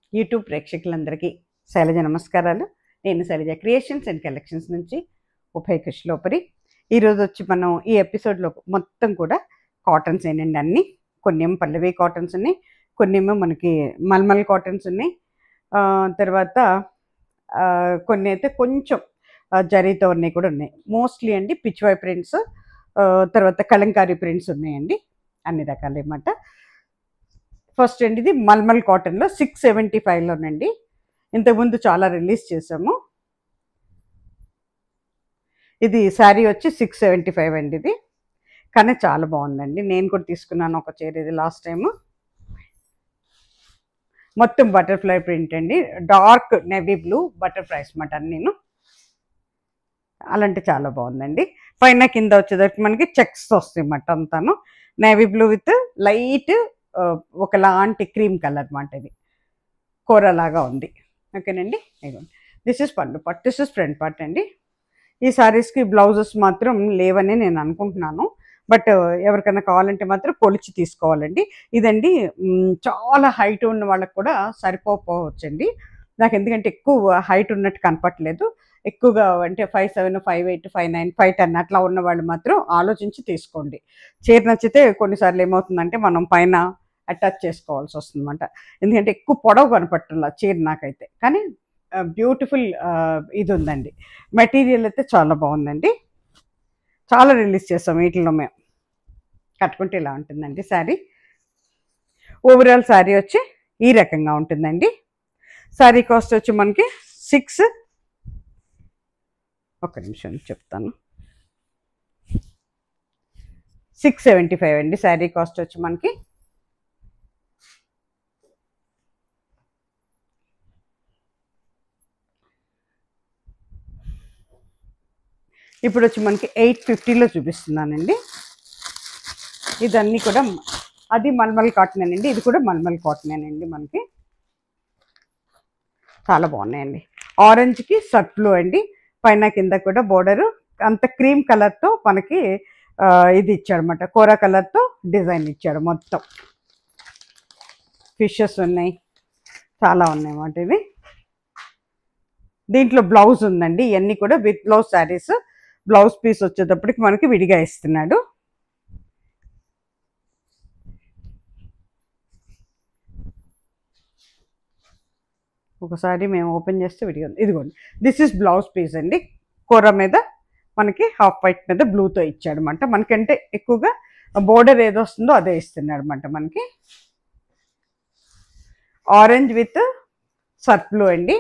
YouTube ప్రేక్షకులందరికీ శైలజ నమస్కారాలు నేను శైలజ క్రియేషన్స్ అండ్ కలెక్షన్స్ నుంచి ఉభయ కృష్ణలోపరి ఈరోజు వచ్చి మనం ఈ ఎపిసోడ్లో మొత్తం కూడా కాటన్స్ ఏనండి అన్ని కొన్ని ఏమో పల్లవి కాటన్స్ ఉన్నాయి కొన్ని ఏమో మనకి మల్మల్ కాటన్స్ ఉన్నాయి ఆ, తర్వాత ఆ, కొన్ని అయితే కొంచెం ఆ, జరీతో ఉన్నాయి కూడా ఉన్నాయి మోస్ట్లీ అండి పిచ్వాయ్ ప్రింట్స్ తర్వాత కలంకారీ ప్రింట్స్ ఉన్నాయండి అన్ని రకాలు అనమాట ఫస్ట్ అండి ఇది మల్మల్ కాటన్లో సిక్స్ సెవెంటీ ఫైవ్లోనండి ఇంతకుముందు చాలా రిలీజ్ చేసాము ఇది శారీ వచ్చి సిక్స్ సెవెంటీ ఫైవ్ అండి ఇది కానీ చాలా బాగుందండి నేను కూడా తీసుకున్నాను ఒక చీర ఇది లాస్ట్ టైం మొత్తం బటర్ఫ్లై ప్రింట్ అండి డార్క్ నెవీ బ్లూ బటర్ఫ్లైస్ మాట నేను అలాంటి చాలా బాగుందండి పైన కింద వచ్చేసరికి మనకి చెక్స్ వస్తాయి అన్నమాట అంతాను నేవీ బ్లూ విత్ లైట్ ఒకలాంటి క్రీమ్ కలర్ అన్నమాట ఇది కూర లాగా ఉంది ఓకేనండి ఇదిగోండి this is pallu part this is front part అండి ఈ సారీస్కి బ్లౌజెస్ మాత్రం లేవని నేను అనుకుంటున్నాను బట్ ఎవరికైనా కావాలంటే మాత్రం కొలిచి తీసుకోవాలండి ఇదండి మ్, చాలా హైట్ ఉన్న వాళ్ళకి కూడా సరిపోవచ్చండి నాకు ఎందుకంటే ఎక్కువ హైట్ ఉన్నట్టు కనపట్లేదు ఎక్కువగా అంటే five seven five eight five nine five ten అట్లా ఉన్న వాళ్ళు మాత్రం ఆలోచించి తీసుకోండి చీర నచ్చితే కొన్నిసార్లు ఏమవుతుందంటే మనం పైన అటాచ్ చేసుకోవాల్సి వస్తుంది అనమాట ఎందుకంటే ఎక్కువ పొడవు కనపట్టుందా చీర నాకైతే కానీ బ్యూటిఫుల్ ఇది ఉందండి మెటీరియల్ అయితే చాలా బాగుందండి చాలా రిలీజ్ చేస్తాం వీటిలో మేము కట్టుకుంటే ఇలా ఉంటుందండి శారీ ఓవరాల్ శారీ వచ్చి ఈ రకంగా ఉంటుందండి శారీ కాస్ట్ వచ్చి మనకి సిక్స్ ఒక నిమిషం చెప్తాను సిక్స్ సెవెంటీ ఫైవ్ అండి శారీ కాస్ట్ వచ్చి మనకి ఇప్పుడు వచ్చి మనకి ఎయిట్ ఫిఫ్టీలో చూపిస్తున్నానండి ఇదన్నీ కూడా అది మల్మల్ కాటన్ అండి ఇది కూడా మల్మల్ కాటన్ అండి మనకి చాలా బాగున్నాయండి ఆరెంజ్కి సట్లు అండి పైన కింద కూడా బోర్డరు అంత క్రీమ్ కలర్తో మనకి ఆ, ఇది ఇచ్చాడనమాట కూర కలర్తో డిజైన్ ఇచ్చాడు మొత్తం ఫిషెస్ ఉన్నాయి చాలా ఉన్నాయి అన్నమాట ఇవి దీంట్లో బ్లౌజ్ ఉందండి ఇవన్నీ కూడా with blouse saris blouse piece వచ్చేటప్పటికి మనకి విడిగా ఇస్తున్నాడు ఒకసారి మేము ఓపెన్ చేస్తే విడిగా ఉంది ఇదిగోండి దిస్ ఇస్ బ్లౌజ్ పీస్ అండి కూర మీద మనకి హాఫ్ వైట్ మీద బ్లూతో ఇచ్చాడు అనమాట మనకంటే ఎక్కువగా బోర్డర్ ఏదో వస్తుందో అదే ఇస్తున్నాడు అనమాట మనకి ఆరెంజ్ విత్ సర్ప్ బ్లూ అండి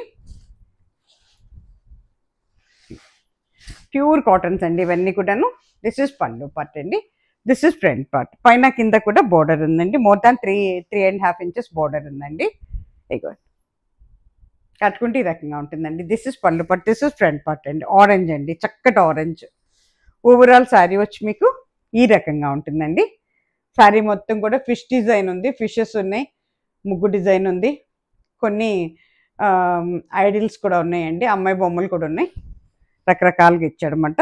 ప్యూర్ కాటన్స్ అండి ఇవన్నీ కూడాను దిస్ ఇస్ పళ్ళు పార్ట్ అండి దిస్ ఇస్ ఫ్రంట్ పార్ట్ పైన కింద కూడా బోర్డర్ ఉందండి more than three three and half inches border ఉందండి ఇగో కట్టుకుంటే ఈ రకంగా ఉంటుందండి దిస్ ఇస్ పళ్ళు part this is front part అండి ఆరెంజ్ అండి చక్కటి ఆరెంజ్ ఓవరాల్ శారీ వచ్చి మీకు ఈ రకంగా ఉంటుందండి శారీ మొత్తం కూడా ఫిష్ డిజైన్ ఉంది ఫిషెస్ ఉన్నాయి ముగ్గు డిజైన్ ఉంది కొన్ని ఐడిల్స్ కూడా ఉన్నాయండి అమ్మాయి బొమ్మలు కూడా ఉన్నాయి రకరకాలుగా ఇచ్చాడనమాట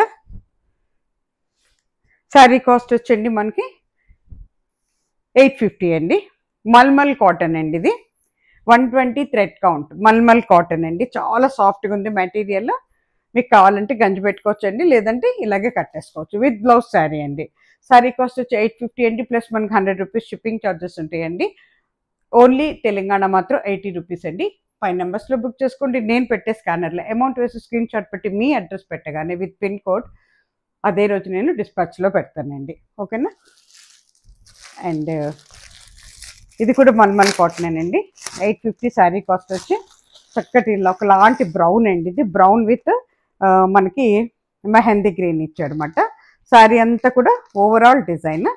శారీ కాస్ట్ వచ్చండి మనకి ఎయిట్ ఫిఫ్టీ అండి మల్మల్ కాటన్ అండి ఇది one twenty thread count mulmul cotton అండి చాలా సాఫ్ట్గా ఉంది మెటీరియల్ మీకు కావాలంటే గంజి పెట్టుకోవచ్చు అండి లేదంటే ఇలాగే కట్టేసుకోవచ్చు విత్ బ్లౌజ్ శారీ అండి శారీ కాస్ట్ వచ్చి ఎయిట్ ఫిఫ్టీ అండి ప్లస్ మనకి హండ్రెడ్ రూపీస్ షిప్పింగ్ ఛార్జెస్ ఉంటాయండి ఓన్లీ తెలంగాణ మాత్రం ఎయిటీ రూపీస్ అండి ఫైవ్ నెంబర్స్లో బుక్ చేసుకోండి నేను పెట్టే స్కానర్లో అమౌంట్ వేసి స్క్రీన్ షాట్ పెట్టి మీ అడ్రస్ పెట్టగానే విత్ పిన్ కోడ్ అదే రోజు నేను డిస్పాచ్లో పెడతానండి ఓకేనా అండ్ ఇది కూడా మల్మల్ కాటన్ అండి ఎయిట్ ఫిఫ్టీ శారీ కాస్ట్ వచ్చి చక్కటి ఇలా ఒకలాంటి బ్రౌన్ అండి ఇది బ్రౌన్ విత్ మనకి మెహందీ గ్రీన్ ఇచ్చాడు అనమాట శారీ అంతా కూడా ఓవరాల్ డిజైన్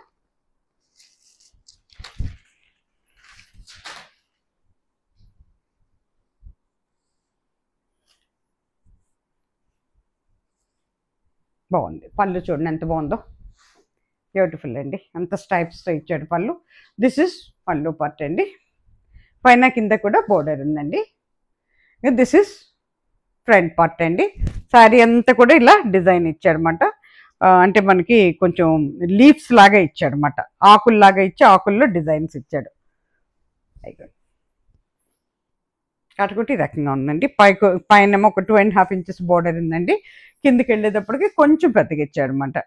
బాగుంది పళ్ళు చూడండి ఎంత బాగుందో బ్యూటిఫుల్ అండి అంత స్టైప్స్తో ఇచ్చాడు పళ్ళు దిస్ ఇస్ పళ్ళు పార్ట్ అండి పైన కింద కూడా బోర్డర్ ఉందండి దిస్ ఇస్ ఫ్రంట్ పార్ట్ అండి శారీ అంతా కూడా ఇలా డిజైన్ ఇచ్చాడనమాట అంటే మనకి కొంచెం లీవ్స్ లాగా ఇచ్చాడనమాట ఆకుల్లాగా ఇచ్చి ఆకుల్లో డిజైన్స్ ఇచ్చాడు అయిపోయింది కట్టుకుంటే ఈ రకంగా ఉందండి పైకి పైన ఒక two and half inches border ఉందండి కిందికి వెళ్ళేటప్పటికి కొంచెం పెద్దగా ఇచ్చాడు అనమాట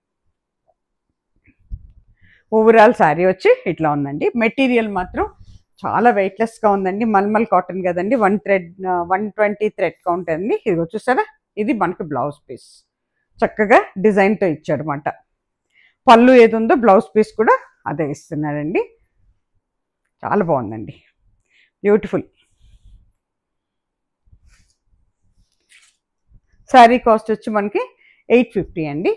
ఓవరాల్ శారీ వచ్చి ఇట్లా ఉందండి మెటీరియల్ మాత్రం చాలా వెయిట్లెస్గా ఉందండి మల్మల్ కాటన్ కదండి one thread one twenty thread count అండి ఇది చూసారా ఇది మనకి బ్లౌజ్ పీస్ చక్కగా డిజైన్తో ఇచ్చాడు అనమాట పళ్ళు ఏది ఉందో బ్లౌజ్ పీస్ కూడా అదే ఇస్తున్నాడండి చాలా బాగుందండి బ్యూటిఫుల్ శారీ కాస్ట్ వచ్చి మనకి ఎయిట్ ఫిఫ్టీ అండి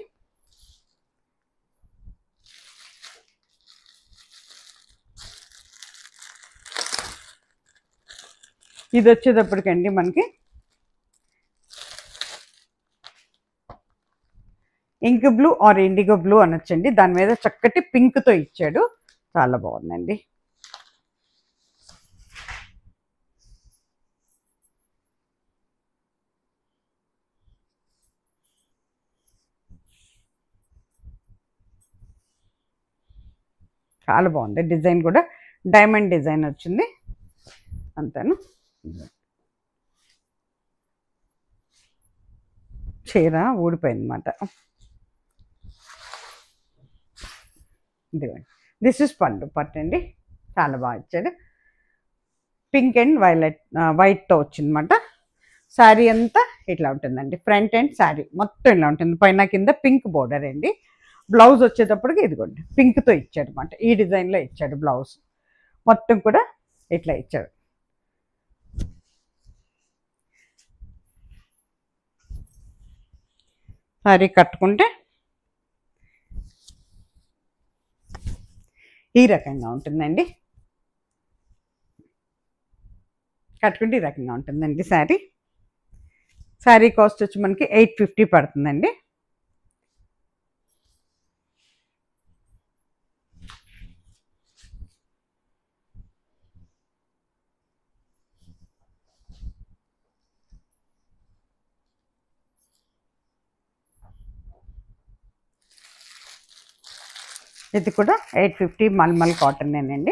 ఇది వచ్చేటప్పటికండి మనకి ink blue or indigo blue అనొచ్చండి దాని మీద చక్కటి పింక్తో ఇచ్చాడు చాలా బాగుందండి చాలా బాగుంది డిజైన్ కూడా డైమండ్ డిజైన్ వచ్చింది అంతాను చీర ఊడిపోయింది అనమాట ఇదిగోండి దిస్ ఇస్ పళ్ళు పట్టండి చాలా బాగా ఇచ్చాడు పింక్ అండ్ వైలెట్ వైట్తో వచ్చిందన్నమాట శారీ అంతా ఇట్లా ఉంటుందండి ఫ్రంట్ అండ్ శారీ మొత్తం ఇలా ఉంటుంది పైన కింద పింక్ బోర్డర్ అండి బ్లౌజ్ వచ్చేటప్పటికి ఇదిగోండి పింక్తో ఇచ్చాడు అనమాట ఈ డిజైన్లో ఇచ్చాడు బ్లౌజ్ మొత్తం కూడా ఇట్లా ఇచ్చాడు శారీ కట్టుకుంటే ఈ రకంగా ఉంటుందండి కట్టుకుంటే ఈ రకంగా ఉంటుందండి శారీ శారీ కాస్ట్ వచ్చి మనకి ఎయిట్ ఫిఫ్టీ పడుతుందండి ఇది కూడా ఎయిట్ ఫిఫ్టీ మల్మల్ కాటనేనండి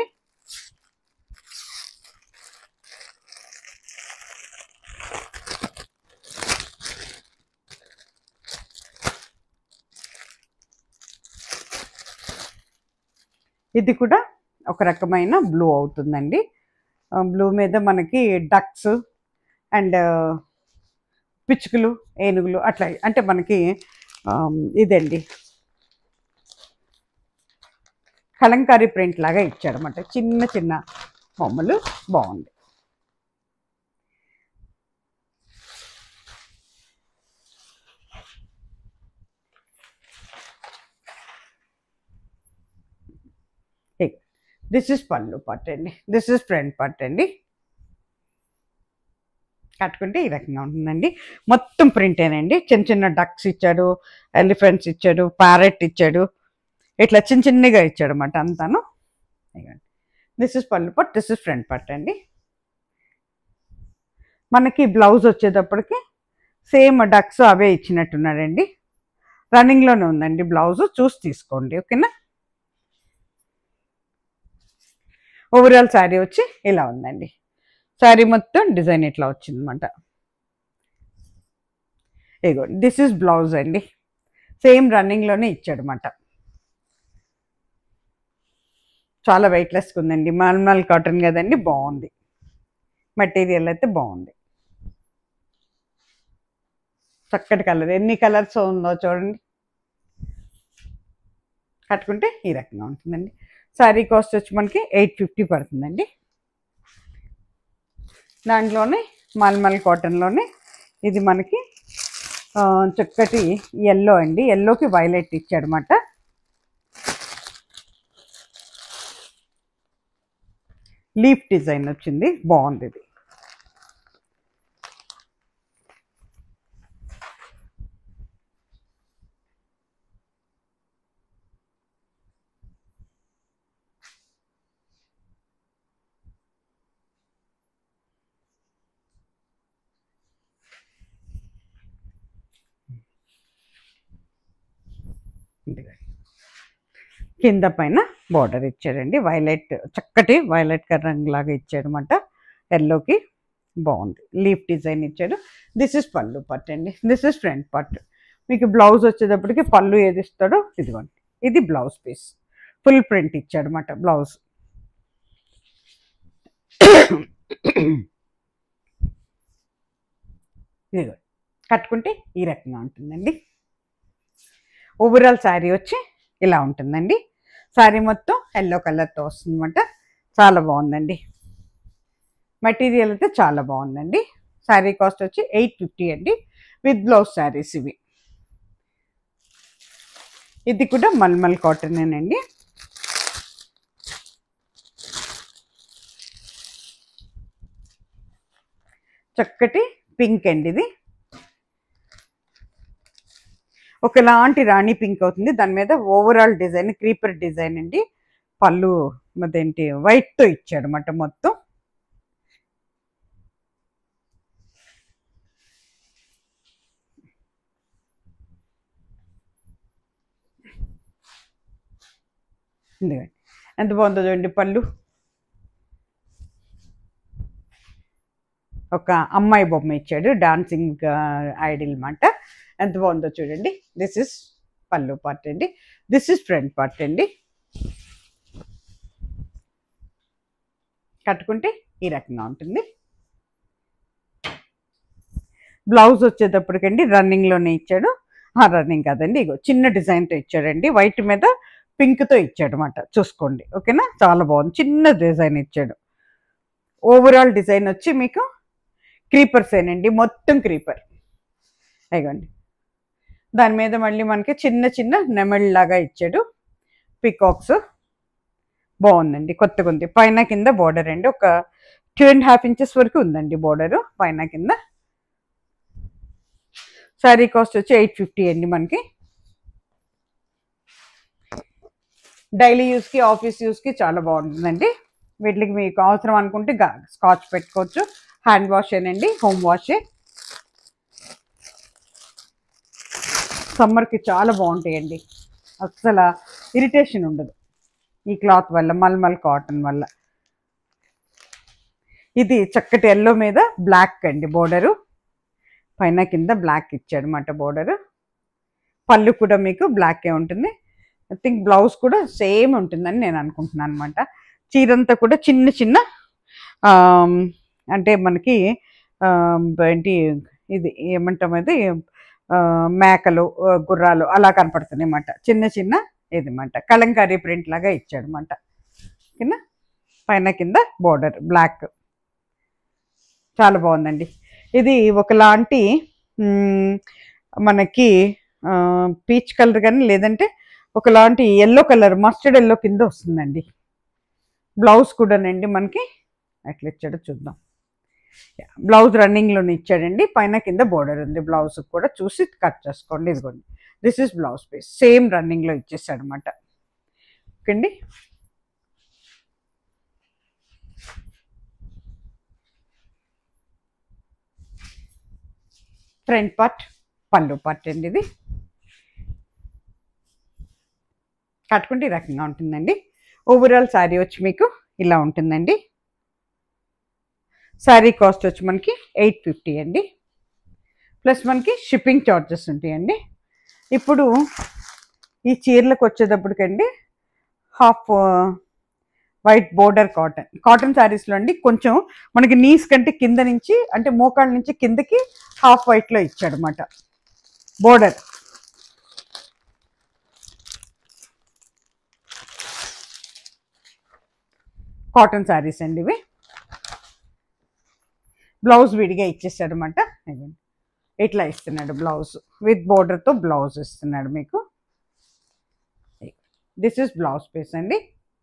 ఇది కూడా ఒక రకమైన బ్లూ అవుతుందండి బ్లూ మీద మనకి డక్స్ అండ్ పిచ్చుకలు ఏనుగులు అట్లా అంటే మనకి ఆమ్, ఇదండి కలంకారీ ప్రింట్ లాగా ఇచ్చాడనమాట చిన్న చిన్న బొమ్మలు బాగుంది దిస్ ఇస్ పళ్ళు పార్ట్ అండి దిస్ ఇస్ ఫ్రంట్ పార్ట్ అండి కట్టుకుంటే ఈ రకంగా ఉంటుందండి మొత్తం ప్రింటేనండి చిన్న చిన్న డక్స్ ఇచ్చాడు ఎలిఫెంట్స్ ఇచ్చాడు ప్యారెట్ ఇచ్చాడు ఇట్లా చిన్న చిన్నగా ఇచ్చాడు అనమాట అంతాను this is pallu part this is front పట్ అండి మనకి బ్లౌజ్ వచ్చేటప్పటికి సేమ్ డక్స్ అవే ఇచ్చినట్టున్నాడండి రన్నింగ్లోనే ఉందండి బ్లౌజ్ చూసి తీసుకోండి ఓకేనా ఓవరాల్ శారీ వచ్చి ఇలా ఉందండి శారీ మొత్తం డిజైన్ ఇట్లా వచ్చిందన్నమాట ఇగో దిస్ ఇస్ బ్లౌజ్ అండి సేమ్ రన్నింగ్లోనే ఇచ్చాడనమాట చాలా వెయిట్లెస్గా ఉందండి మల్మల్ కాటన్ కదండి బాగుంది మెటీరియల్ అయితే బాగుంది చక్కటి కలర్ ఎన్ని కలర్స్ ఉందో చూడండి కట్టుకుంటే ఈ రకంగా ఉంటుందండి శారీ కాస్ట్ వచ్చి మనకి ఎయిట్ ఫిఫ్టీ పడుతుందండి దాంట్లోనే మల్మల్ కాటన్లోనే ఇది మనకి ఆ, చక్కటి ఎల్లో అండి ఎల్లోకి వైలెట్ ఇచ్చాడనమాట లీఫ్ డిజైన్ వచ్చింది బాగుంది ఇది ఇదిగో. కింద పైన బార్డర్ ఇచ్చాడండి వైలెట్ చక్కటి వైలెట్ రంగు లాగా ఇచ్చాడనమాట ఎల్లోకి బాగుంది లీఫ్ డిజైన్ ఇచ్చాడు దిస్ ఇస్ పళ్ళు పట్టు అండి దిస్ ఇస్ ఫ్రంట్ పట్టు మీకు బ్లౌజ్ వచ్చేటప్పటికి పళ్ళు ఏది ఇస్తాడో ఇదిగోండి ఇది బ్లౌజ్ పీస్ ఫుల్ ప్రింట్ ఇచ్చాడు అనమాట బ్లౌజ్ ఇదిగో కట్టుకుంటే ఈ రకంగా ఉంటుందండి ఓవరాల్ శారీ వచ్చి ఇలా ఉంటుందండి శారీ మొత్తం ఎల్లో కలర్తో వస్తుందన్నమాట చాలా బాగుందండి మెటీరియల్ అయితే చాలా బాగుందండి శారీ కాస్ట్ వచ్చి ఎయిట్ ఫిఫ్టీ అండి విత్ బ్లౌజ్ శారీస్ ఇవి ఇది కూడా మల్మల్ కాటనేనండి చక్కటి పింక్ అండి ఇది ఒకలాంటి రాణి పింక్ అవుతుంది దాని మీద ఓవరాల్ డిజైన్ క్రీపర్ డిజైన్ అండి పళ్ళు అదేంటి వైట్తో ఇచ్చాడు అన్నమాట మొత్తం ఇదిగోండి ఎంత బాగుందో చూడండి పళ్ళు ఒక అమ్మాయి బొమ్మ ఇచ్చాడు డాన్సింగ్ ఐడిల్ మాట ఎంత బాగుందో చూడండి దిస్ ఇస్ పళ్ళు పార్ట్ అండి దిస్ ఇస్ ఫ్రంట్ పార్ట్ అండి కట్టుకుంటే ఈ రకంగా ఉంటుంది బ్లౌజ్ వచ్చేటప్పటికండి రన్నింగ్లోనే ఇచ్చాడు ఆ రన్నింగ్ కాదండి ఇగో చిన్న డిజైన్తో ఇచ్చాడండి వైట్ మీద పింక్తో ఇచ్చాడు అనమాట చూసుకోండి ఓకేనా చాలా బాగుంది చిన్న డిజైన్ ఇచ్చాడు ఓవరాల్ డిజైన్ వచ్చి మీకు క్రీపర్స్ ఏనండి మొత్తం క్రీపర్ అయ్యండి దాని మీద మళ్ళీ మనకి చిన్న చిన్న నెమళ్ళలాగా ఇచ్చాడు పికాక్స్ బాగుందండి కొత్తగా ఉంది పైన కింద బోర్డర్ అండి ఒక టూ అండ్ హాఫ్ ఇంచెస్ వరకు ఉందండి బోర్డరు పైన కింద శారీ కాస్ట్ వచ్చి ఎయిట్ ఫిఫ్టీ అండి మనకి డైలీ యూస్కి ఆఫీస్ యూస్కి చాలా బాగుంటుందండి వీటికి మీకు అవసరం అనుకుంటే గా- స్కాచ్ పెట్టుకోవచ్చు హ్యాండ్ వాష్ ఏనండి హోమ్ వాషే సమ్మర్కి చాలా బాగుంటాయండి అస్సలు ఇరిటేషన్ ఉండదు ఈ క్లాత్ వల్ల మల్మల్ కాటన్ వల్ల ఇది చక్కటి ఎల్లో మీద బ్లాక్ అండి బోర్డరు పైన కింద బ్లాక్ ఇచ్చాడు అనమాట బోర్డరు పళ్ళు కూడా మీకు బ్లాకే ఉంటుంది ఐ థింక్ బ్లౌజ్ కూడా సేమ్ ఉంటుందని నేను అనుకుంటున్నాను అనమాట చీరంతా కూడా చిన్న చిన్న ఆమ్, అంటే మనకి ఆమ్, ఏంటి ఇది ఏమంటాం అది ఆ, మేకలు ఆ, గుర్రాలు అలా కనపడుతున్నాయి అన్నమాట చిన్న చిన్న ఇది అన్నమాట కలంకారీ ప్రింట్ లాగా ఇచ్చాడు అనమాట కింద పైన కింద బోర్డర్ బ్లాక్ చాలా బాగుందండి ఇది ఒకలాంటి మ్, మనకి పీచ్ కలర్ కానీ లేదంటే ఒకలాంటి ఎల్లో కలర్ మస్టర్డ్ ఎల్లో కింద వస్తుందండి బ్లౌజ్ కూడానండి మనకి ఎట్లా ఇచ్చాడో చూద్దాం బ్లౌజ్ రన్నింగ్లోనే ఇచ్చాడండి పైన కింద బోర్డర్ ఉంది బ్లౌజ్ కూడా చూసి కట్ చేసుకోండి ఇదిగోండి this is blouse piece same రన్నింగ్లో ఇచ్చేసాడు అనమాట ఓకే అండి ఫ్రంట్ పార్ట్ పళ్ళు పార్ట్ అండి ఇది కట్టుకుంటే ఈ రకంగా ఉంటుందండి ఓవరాల్ శారీ వచ్చి మీకు ఇలా ఉంటుందండి శారీ కాస్ట్ వచ్చి మనకి ఎయిట్ ఫిఫ్టీ అండి ప్లస్ మనకి షిప్పింగ్ చార్జెస్ ఉంటాయండి ఇప్పుడు ఈ చీరలకు వచ్చేటప్పటికండి half white border cotton cotton శారీస్లో అండి కొంచెం మనకి నీస్ కంటే కింద నుంచి అంటే మోకాళ్ళ నుంచి కిందకి హాఫ్ వైట్లో ఇచ్చాడు అనమాట బోర్డర్ కాటన్ శారీస్ అండి ఇవి బ్లౌజ్ విడిగా ఇచ్చేసాడు అనమాట ఇట్లా ఇస్తున్నాడు బ్లౌజ్ విత్ బోర్డర్తో బ్లౌజ్ ఇస్తున్నాడు మీకు దిస్ ఇస్ బ్లౌజ్ పీస్ అండి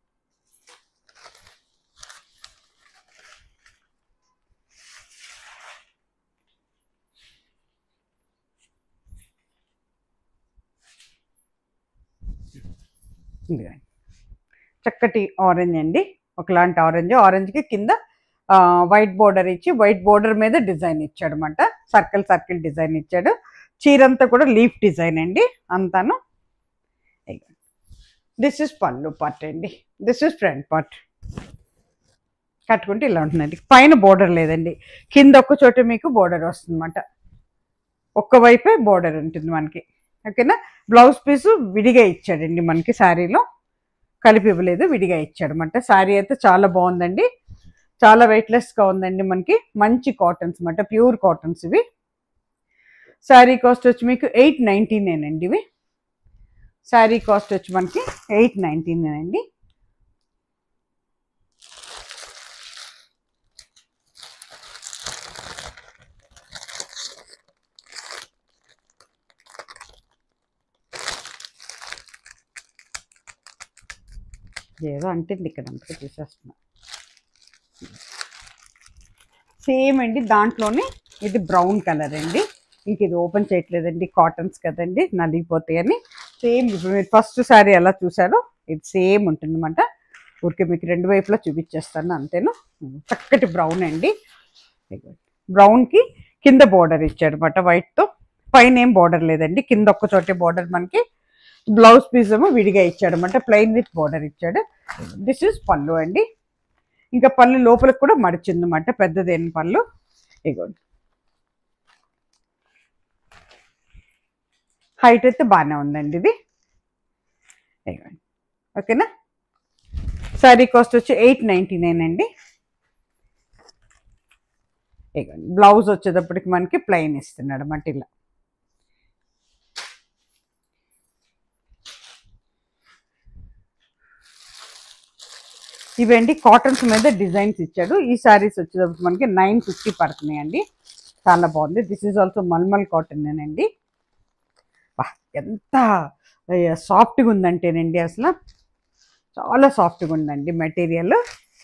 ఇదిగోండి. చక్కటి ఆరెంజ్ అండి ఒకలాంటి ఆరెంజ్ ఆరెంజ్కి కింద వైట్ బోర్డర్ ఇచ్చి వైట్ బోర్డర్ మీద డిజైన్ ఇచ్చాడు అనమాట సర్కిల్ సర్కిల్ డిజైన్ ఇచ్చాడు చీరంతా కూడా లీఫ్ డిజైన్ అండి అంతాను దిస్ ఇస్ పళ్ళు పార్ట్ అండి దిస్ ఇస్ ఫ్రంట్ పార్ట్ కట్టుకుంటే ఇలా ఉంటుందండి పైన బోర్డర్ లేదండి కింద ఒక్క చోట మీకు బోర్డర్ వస్తుందన్నమాట ఒక్క వైపే బోర్డర్ ఉంటుంది మనకి ఓకేనా బ్లౌజ్ పీసు విడిగా ఇచ్చాడండి మనకి శారీలో కలిపి ఇవ్వలేదు విడిగా ఇచ్చాడు అనమాట శారీ అయితే చాలా బాగుందండి చాలా వెయిట్లెస్గా ఉందండి మనకి మంచి కాటన్స్ అనమాట ప్యూర్ కాటన్స్ ఇవి శారీ కాస్ట్ వచ్చి మీకు ఎయిట్ నైంటీనేనండి ఇవి శారీ కాస్ట్ వచ్చి మనకి ఎయిట్ నైంటీనేనండి ఏదో అంటుంది ఇక్కడ అంతగా తీసేస్తున్నా సేమ్ అండి దాంట్లోనే ఇది బ్రౌన్ కలర్ అండి ఇంక ఇది ఓపెన్ చేయట్లేదండి కాటన్స్ కదండి నలిగిపోతాయని సేమ్ ఇప్పుడు మీరు ఫస్ట్ సారీ ఎలా చూసారో ఇది సేమ్ ఉంటుంది అనమాట ఊరికే మీకు రెండు వైపులా చూపించేస్తాను అంతేను చక్కటి బ్రౌన్ అండి బ్రౌన్కి కింద బోర్డర్ ఇచ్చాడు అనమాట వైట్తో పైన ఏం బోర్డర్ లేదండి కింద ఒక్క చోటే బోర్డర్ మనకి బ్లౌజ్ పీస్ ఏమో విడిగా ఇచ్చాడు అనమాట ప్లెయిన్ విత్ బోర్డర్ ఇచ్చాడు దిస్ ఇస్ పళ్ళు అండి ఇంకా పళ్ళు లోపలికి కూడా మడిచింది అనమాట పెద్దదేని పళ్ళు ఇగోండి హైట్ అయితే బాగానే ఉందండి ఇది ఇగోండి ఓకేనా శారీ కాస్ట్ వచ్చి ఎయిట్ నైంటీ నైన్ అండి ఇగోండి బ్లౌజ్ వచ్చేటప్పటికి మనకి ప్లెయిన్ ఇస్తున్నాడు అన్నమాట ఇలా ఇవండి కాటన్స్ మీద డిజైన్స్ ఇచ్చాడు ఈ శారీస్ వచ్చేటప్పుడు మనకి నైన్ ఫిఫ్టీ పడుతున్నాయండి చాలా బాగుంది this is also mulmul cotton అండి వా ఎంత సాఫ్ట్గా ఉందంటేనండి అసలు చాలా సాఫ్ట్గా ఉందండి మెటీరియల్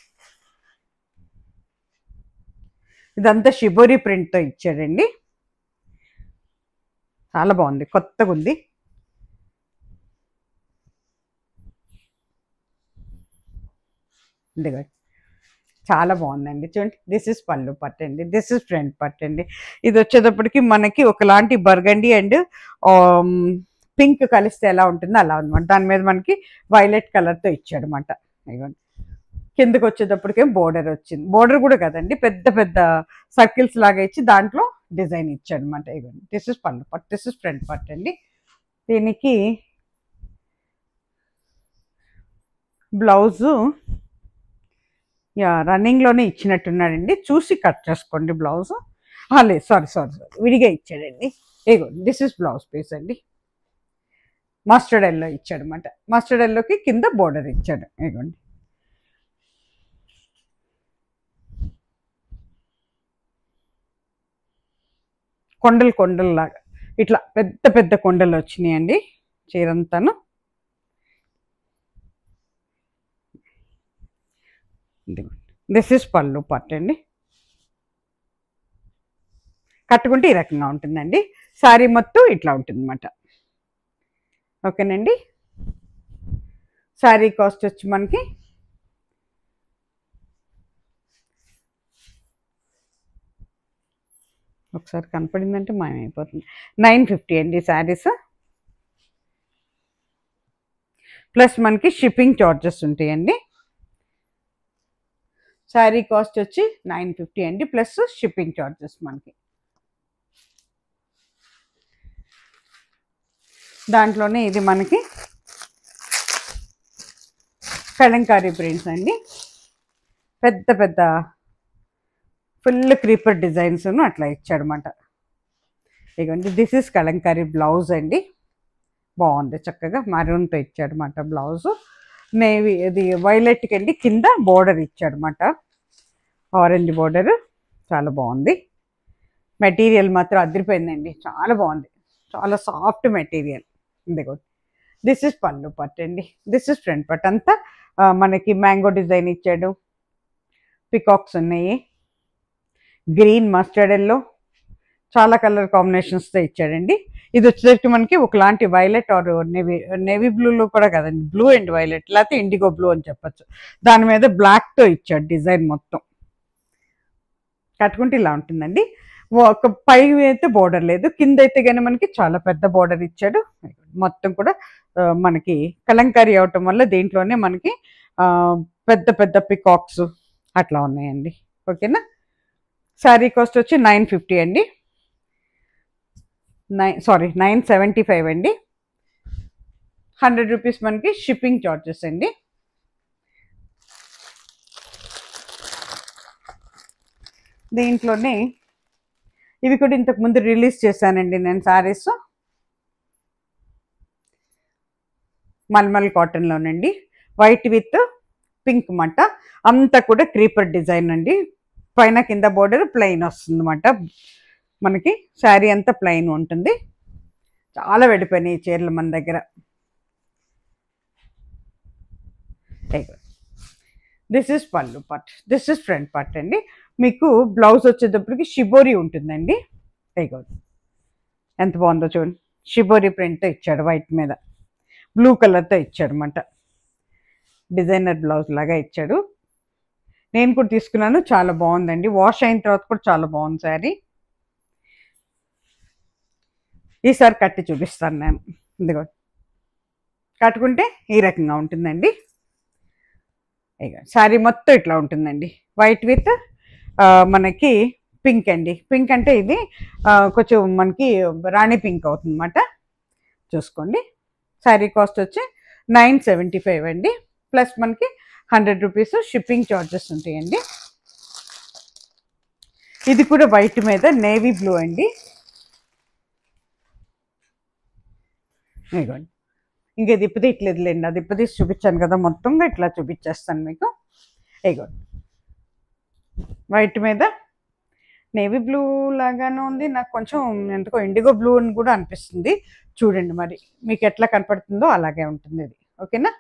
ఇదంతా షిబోరి ప్రింట్తో ఇచ్చాడండి చాలా బాగుంది కొత్తగా ఉంది ఇదిగో చాలా బాగుందండి చూడండి దిస్ ఇస్ పళ్ళు పట్టండి దిస్ ఇస్ ఫ్రంట్ పట్టండి ఇది వచ్చేటప్పటికి మనకి ఒకలాంటి బర్గండి అండ్ పింక్ కలిస్తే ఎలా ఉంటుందో అలా ఉందన్నమాట దాని మీద మనకి వైలెట్ కలర్తో ఇచ్చాడు అనమాట ఇదిగోండి కిందకి వచ్చేటప్పటికే బోర్డర్ వచ్చింది బోర్డర్ కూడా కదండి పెద్ద పెద్ద సర్కిల్స్ లాగా ఇచ్చి దాంట్లో డిజైన్ ఇచ్చాడు అనమాట ఇదిగోండి దిస్ ఇస్ పళ్ళు పట్టు దిస్ ఇస్ ఫ్రంట్ పట్టండి దీనికి బ్లౌజు యా రన్నింగ్లోనే ఇచ్చినట్టున్నాడండి చూసి కట్ చేసుకోండి బ్లౌజ్ లేదు సారీ సారీ సారీ విడిగా ఇచ్చాడండి ఏగో దిస్ ఇస్ బ్లౌజ్ పీస్ అండి మస్టర్డ్ ఎల్లో ఇచ్చాడు అనమాట మస్టర్డ్ ఎల్లోకి కింద బోర్డర్ ఇచ్చాడు ఇగోండి కొండలు కొండలు లాగా ఇట్లా పెద్ద పెద్ద కొండలు వచ్చినాయండి చీరంతాను దిస్ ఇస్ పళ్ళు పట్టు అండి కట్టుకుంటే ఈ రకంగా ఉంటుందండి శారీ మొత్తం ఇట్లా ఉంటుంది అనమాట ఓకేనండి శారీ కాస్ట్ వచ్చి మనకి ఒకసారి కనపడిందంటే మాయమైపోతుంది నైన్ ఫిఫ్టీ అండి శారీస్ ప్లస్ మనకి షిప్పింగ్ చార్జెస్ ఉంటాయండి శారీ కాస్ట్ వచ్చి నైన్ ఫిఫ్టీ అండి ప్లస్ షిప్పింగ్ చార్జెస్ మనకి దాంట్లోనే ఇది మనకి కలంకారీ ప్రింట్స్ అండి పెద్ద పెద్ద ఫుల్ క్రీపర్ డిజైన్స్ అట్లా ఇచ్చాడనమాట ఇదిగోండి దిస్ ఇస్ కలంకారీ బ్లౌజ్ అండి బాగుంది చక్కగా మరూన్తో ఇచ్చాడనమాట బ్లౌజ్ నేవి ఇది వైలెట్కి అండి కింద బోర్డర్ ఇచ్చాడనమాట ఆరెంజ్ బోర్డర్ చాలా బాగుంది మెటీరియల్ మాత్రం అదిరిపోయిందండి చాలా బాగుంది చాలా సాఫ్ట్ మెటీరియల్ ఇదిగోండి దిస్ ఇస్ పళ్ళు పట్టు అండి దిస్ ఇస్ ఫ్రంట్ పట్టు అంతా ఆ, మనకి మ్యాంగో డిజైన్ ఇచ్చాడు పికాక్స్ ఉన్నాయి గ్రీన్ మస్టర్డ్ ఎల్లో చాలా కలర్ కాంబినేషన్స్తో ఇచ్చాడండి ఇది వచ్చేసరికి మనకి ఒకలాంటి వైలెట్ ఆర్ నేవీ నేవీ బ్లూలో కూడా కదండి బ్లూ అండ్ వైలెట్ లేకపోతే ఇండిగో బ్లూ అని చెప్పొచ్చు దాని మీద బ్లాక్తో ఇచ్చాడు డిజైన్ మొత్తం కట్టుకుంటే ఇలా ఉంటుందండి ఒక పై అయితే బోర్డర్ లేదు కింద అయితే కానీ మనకి చాలా పెద్ద బోర్డర్ ఇచ్చాడు మొత్తం కూడా ఆ, మనకి కలంకారీ అవటం వల్ల దీంట్లోనే మనకి ఆ, పెద్ద పెద్ద పికాక్స్ అట్లా ఉన్నాయండి ఓకేనా శారీ కాస్ట్ వచ్చి నైన్ ఫిఫ్టీ అండి nine sorry nine seventy five అండి హండ్రెడ్ రూపీస్ మనకి షిప్పింగ్ చార్జెస్ అండి దీంట్లోనే ఇవి కూడా ఇంతకు ముందు రిలీజ్ చేశానండి నేను సారీస్ మల్మల్ కాటన్లోనండి వైట్ విత్ పింక్ మాట అంతా కూడా క్రీపర్ డిజైన్ అండి పైన కింద బోర్డర్ ప్లెయిన్ వస్తుంది అనమాట మనకి శారీ అంతా ప్లెయిన్ ఉంటుంది చాలా వెడిపోయినాయి ఈ చీరలు మన దగ్గర this is pallu part this is front పట్ అండి మీకు బ్లౌజ్ వచ్చేటప్పటికి షిబోరి ఉంటుందండి అయిగో ఎంత బాగుందో చూడండి షిబోరి ప్రింట్తో ఇచ్చాడు వైట్ మీద బ్లూ కలర్తో ఇచ్చాడు అనమాట డిజైనర్ బ్లౌజ్ లాగా ఇచ్చాడు నేను కూడా తీసుకున్నాను చాలా బాగుందండి వాష్ అయిన తర్వాత కూడా చాలా బాగుంది శారీ ఈసారి కట్టి చూపిస్తాను నేను ఇదిగో కట్టుకుంటే ఈ రకంగా ఉంటుందండి ఇక శారీ మొత్తం ఇట్లా ఉంటుందండి వైట్ విత్ మనకి పింక్ అండి పింక్ అంటే ఇది ఆ, కొంచెం మనకి రాణి పింక్ అవుతుంది అనమాట చూసుకోండి శారీ కాస్ట్ వచ్చి నైన్ సెవెంటీ ఫైవ్ అండి ప్లస్ మనకి హండ్రెడ్ రూపీస్ షిప్పింగ్ చార్జెస్ ఉంటాయండి ఇది కూడా వైట్ మీద నేవీ బ్లూ అండి ఇదిగోండి ఇంకా దిప్పు తీయట్లేదులేండి అది దిప్పు తీసి చూపించాను కదా మొత్తంగా ఇట్లా చూపించేస్తాను మీకు ఇదిగోండి వైట్ మీద నేవీ బ్లూ లాగానే ఉంది నాకు కొంచెం ఎందుకో ఇండిగో బ్లూ అని కూడా అనిపిస్తుంది చూడండి మరి మీకు ఎట్లా కనపడుతుందో అలాగే ఉంటుంది ఇది ఓకేనా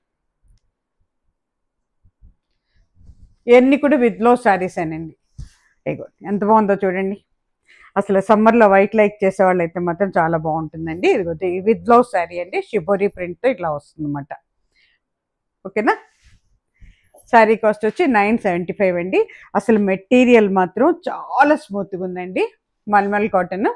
ఇవన్నీ కూడా విత్ లో శారీస్ అండి ఇగో ఎంత బాగుందో చూడండి అసలు సమ్మర్లో వైట్ లైక్ చేసే వాళ్ళు అయితే మాత్రం చాలా బాగుంటుందండి ఇదిగో విత్ బ్లౌజ్ శారీ అండి షిబోరి ప్రింట్తో ఇట్లా వస్తుంది అనమాట ఓకేనా శారీ కాస్ట్ వచ్చి నైన్ సెవెంటీ ఫైవ్ అండి అసలు మెటీరియల్ మాత్రం చాలా స్మూత్గా ఉందండి మల్మల్ కాటన్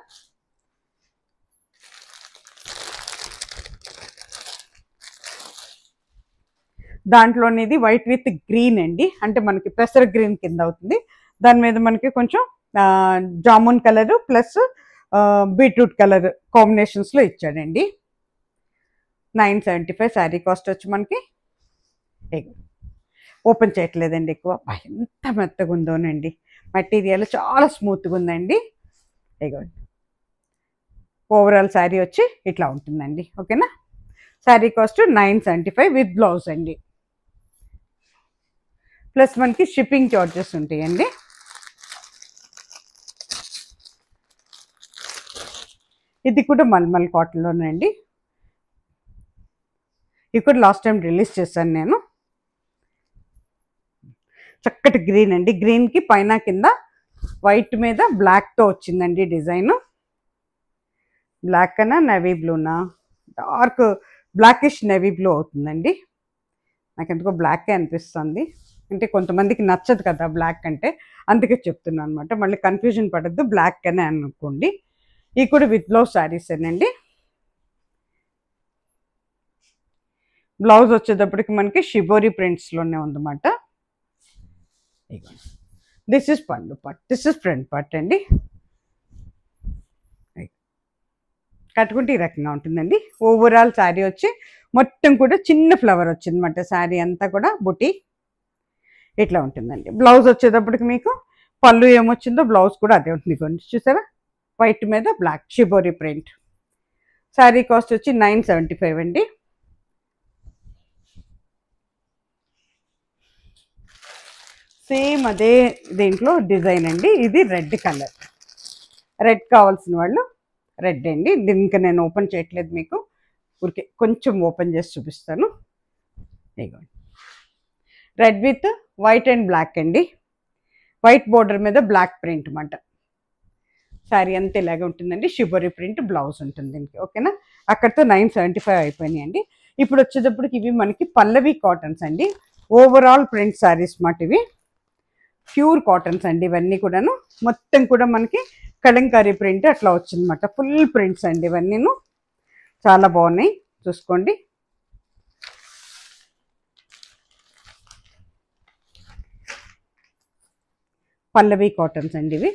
దాంట్లోనేది వైట్ విత్ గ్రీన్ అండి అంటే మనకి పెసర గ్రీన్ కింద అవుతుంది దాని మీద మనకి కొంచెం ఆ, jamun colour plus beetroot colour కాంబినేషన్స్లో ఇచ్చాడండి nine seventy five sari cost వచ్చి మనకి ఇగో. ఓపెన్ చేయట్లేదండి ఎక్కువ అబ్బా, ఎంత మెత్తగా ఉందోనండి మెటీరియల్ చాలా స్మూత్గా ఉందండి ఇగోండి ఓవరాల్ శారీ వచ్చి ఇట్లా ఉంటుందండి ఓకేనా sari cost nine seventy five with blouse అండి ప్లస్ మనకి షిప్పింగ్ చార్జెస్ ఉంటాయండి ఇది కూడా మల్మల్ కాటన్లోనే అండి ఇది కూడా లాస్ట్ టైం రిలీజ్ చేశాను నేను చక్కటి గ్రీన్ అండి గ్రీన్కి పైన కింద వైట్ మీద బ్లాక్తో వచ్చిందండి డిజైన్ బ్లాక్ అన్నా నెవీ బ్లూనా డార్క్ బ్లాకిష్ నెవీ బ్లూ అవుతుందండి నాకు ఎందుకో బ్లాకే అనిపిస్తుంది అంటే కొంతమందికి నచ్చదు కదా బ్లాక్ అంటే అందుకే చెప్తున్నాను అనమాట మళ్ళీ కన్ఫ్యూజన్ పడద్దు బ్లాక్ అనే అనుకోండి ఈ కూడా విత్ బ్లౌజ్ శారీస్ అండి బ్లౌజ్ వచ్చేటప్పటికి మనకి షిబోరి ప్రింట్స్లోనే ఉందన్నమాట this is pallu part this is front పట్ అండి కట్టుకుంటే ఈ రకంగా ఉంటుందండి ఓవరాల్ శారీ వచ్చి మొత్తం కూడా చిన్న ఫ్లవర్ వచ్చిందన్నమాట శారీ అంతా కూడా బుట్టి ఇట్లా ఉంటుందండి బ్లౌజ్ వచ్చేటప్పటికి మీకు పళ్ళు ఏమొచ్చిందో బ్లౌజ్ కూడా అదే ఉంటుంది కొన్ని చూసారా వైట్ మీద black shibori print sari cost వచ్చి నైన్ సెవెంటీ ఫైవ్ అండి సేమ్ అదే దీంట్లో డిజైన్ అండి ఇది రెడ్ కలర్ రెడ్ కావాల్సిన వాళ్ళు రెడ్ అండి దీన్ని ఇంకా నేను ఓపెన్ చేయట్లేదు మీకు ఊరికే కొంచెం ఓపెన్ చేసి చూపిస్తాను ఇదిగోండి red with white and black అండి వైట్ బోర్డర్ మీద బ్లాక్ ప్రింట్ అన్నమాట శారీ అంతా ఇలాగే ఉంటుందండి షిబోరి ప్రింట్ బ్లౌజ్ ఉంటుంది దీనికి ఓకేనా అక్కడితో నైన్ సెవెంటీ ఫైవ్ అయిపోయినాయి అండి ఇప్పుడు వచ్చేటప్పటికి ఇవి మనకి పల్లవి కాటన్స్ అండి ఓవరాల్ ప్రింట్ శారీస్ మాట ఇవి ప్యూర్ కాటన్స్ అండి ఇవన్నీ కూడాను మొత్తం కూడా మనకి కలంకారీ ప్రింట్ అట్లా వచ్చిందన్నమాట ఫుల్ ప్రింట్స్ అండి ఇవన్నీను చాలా బాగున్నాయి చూసుకోండి పల్లవి కాటన్స్ అండి ఇవి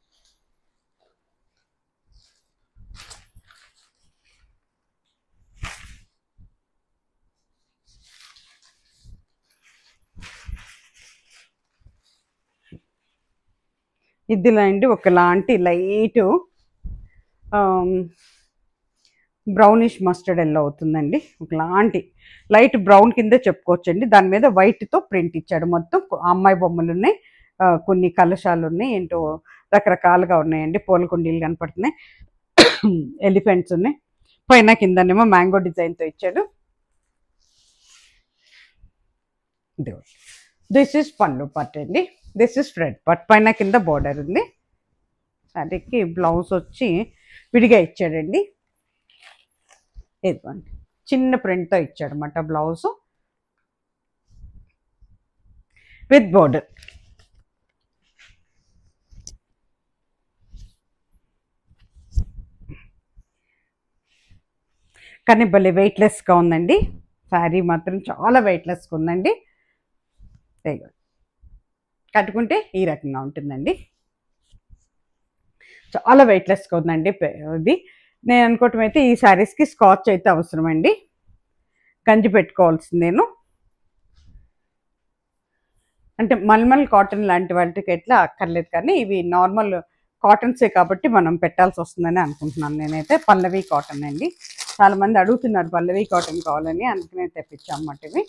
ఇదిలా అండి ఒకలాంటి లైట్ బ్రౌనిష్ మస్టర్డ్ ఎల్లో అవుతుందండి ఒకలాంటి లైట్ బ్రౌన్ కింద చెప్పుకోవచ్చండి దాని మీద వైట్తో ప్రింట్ ఇచ్చాడు మొత్తం కొ- అమ్మాయి బొమ్మలు ఉన్నాయి ఆ, కొన్ని కలశాలు ఉన్నాయి ఏంటో రకరకాలుగా ఉన్నాయండి పూల కుండీలు కనపడుతున్నాయి ఎలిఫెంట్స్ ఉన్నాయి పైన కిందనేమో మ్యాంగో డిజైన్తో ఇచ్చాడు దిస్ ఇస్ పళ్ళు పట్ అండి దిస్ ఇస్ ఫ్రంట్ పట్ పైన కింద బోర్డర్ ఉంది శారీకి బ్లౌజ్ వచ్చి విడిగా ఇచ్చాడండి ఇదిగోండి చిన్న ప్రింట్తో ఇచ్చాడు అనమాట బ్లౌజ్ విత్ బోర్డర్ కానీ భలే వెయిట్లెస్గా ఉందండి శారీ మాత్రం చాలా వెయిట్లెస్గా ఉందండి ఇదిగో. కట్టుకుంటే ఈ రకంగా ఉంటుందండి చాలా వెయిట్లెస్గా ఉందండి పె- ఇది నేను అనుకోవటం అయితే ఈ శారీస్కి స్కాచ్ అయితే అవసరం అండి గంజి పెట్టుకోవాల్సిందేను అంటే మల్మల్ కాటన్ లాంటి వాటికి ఎట్లా అక్కర్లేదు కానీ ఇవి నార్మల్ కాటన్సే కాబట్టి మనం పెట్టాల్సి వస్తుందని అనుకుంటున్నాను నేనైతే పల్లవి కాటన్ అండి చాలా మంది అడుగుతున్నారు పల్లవి కాటన్ కావాలని అందుకనే తెప్పించామన్నమాట ఇవి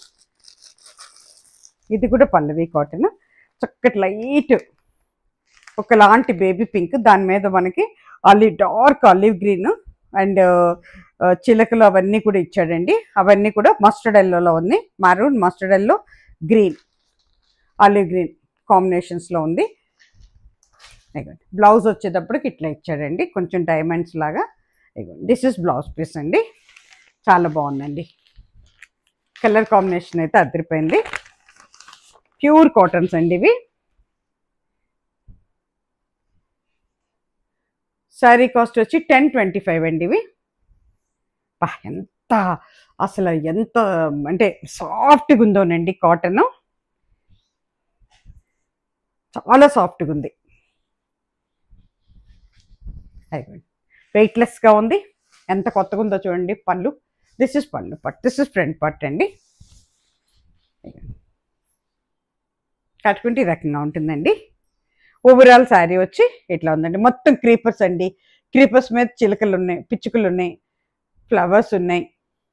ఇది కూడా పల్లవి కాటన్ చక్కటి లైట్ ఒకలాంటి బేబీ పింక్ దాని మీద మనకి olive dark olive green and చిలకలు అవన్నీ కూడా ఇచ్చాడండి అవన్నీ కూడా మస్టర్డ్ ఎల్లోలో ఉంది maroon mustard yellow green olive green కాంబినేషన్స్లో ఉంది ఇదిగోండి బ్లౌజ్ వచ్చేటప్పటికి ఇట్లా ఇచ్చాడండి కొంచెం డైమండ్స్ లాగా ఇదిగోండి దిస్ ఇస్ బ్లౌజ్ పీస్ అండి చాలా బాగుందండి కలర్ కాంబినేషన్ అయితే అదిరిపోయింది ప్యూర్ కాటన్స్ అండి ఇవి శారీ కాస్ట్ వచ్చి టెన్ ట్వంటీ ఫైవ్ అండి ఇవి బా, ఎంత అసలు ఎంత అంటే సాఫ్ట్గా ఉందోనండి కాటన్ చాలా సాఫ్ట్గా ఉంది అయిపోయింది వెయిట్లెస్గా ఉంది ఎంత కొత్తగా ఉందో చూడండి పళ్ళు this is pallu part this is front పట్ అండి ఇదిగోండి. కట్టుకుంటే ఈ రకంగా ఉంటుందండి ఓవరాల్ శారీ వచ్చి ఇట్లా ఉందండి మొత్తం క్రీపర్స్ అండి క్రీపర్స్ మీద చిలకలు ఉన్నాయి పిచ్చుకలు ఉన్నాయి ఫ్లవర్స్ ఉన్నాయి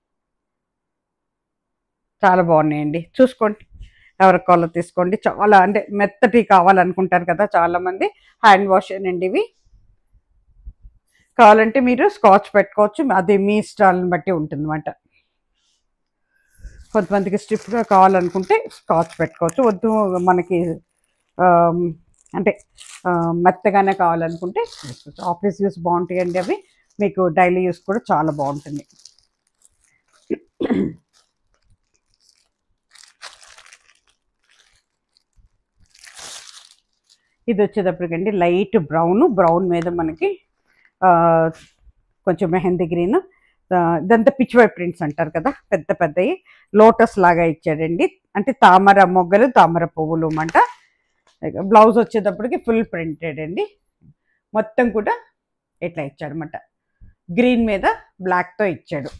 చాలా బాగున్నాయండి చూసుకోండి ఎవరికి కావాలో తీసుకోండి చాలా అంటే మెత్తటి కావాలనుకుంటారు కదా చాలా మంది హ్యాండ్ వాష్ అండి ఇవి కావాలంటే మీరు స్కాచ్ పెట్టుకోవచ్చు అది మీ ఇష్టాలను బట్టి ఉంటుంది అనమాట కొంతమందికి స్టిఫ్గా కావాలనుకుంటే స్కాచ్ పెట్టుకోవచ్చు వద్దు మనకి ఆమ్, అంటే ఆ, మెత్తగానే కావాలనుకుంటే వేసుకోవచ్చు. ఆఫీస్ యూస్ బాగుంటాయండి అవి మీకు డైలీ యూస్ కూడా చాలా బాగుంటుంది ఇది వచ్చేటప్పటికండి లైట్ బ్రౌన్ బ్రౌన్ మీద మనకి ఆ, కొంచెం మెహందీ గ్రీన్ ఇదంతా పిచ్చివై ప్రింట్స్ అంటారు కదా పెద్ద పెద్దవి లోటస్ లాగా ఇచ్చాడండి అంటే తామర మొగ్గలు తామర పువ్వులు అన్నమాట బ్లౌజ్ వచ్చేటప్పటికి ఫుల్ ప్రింటెడ్ అండి మొత్తం కూడా ఇట్లా ఇచ్చాడు అనమాట గ్రీన్ మీద బ్లాక్తో ఇచ్చాడు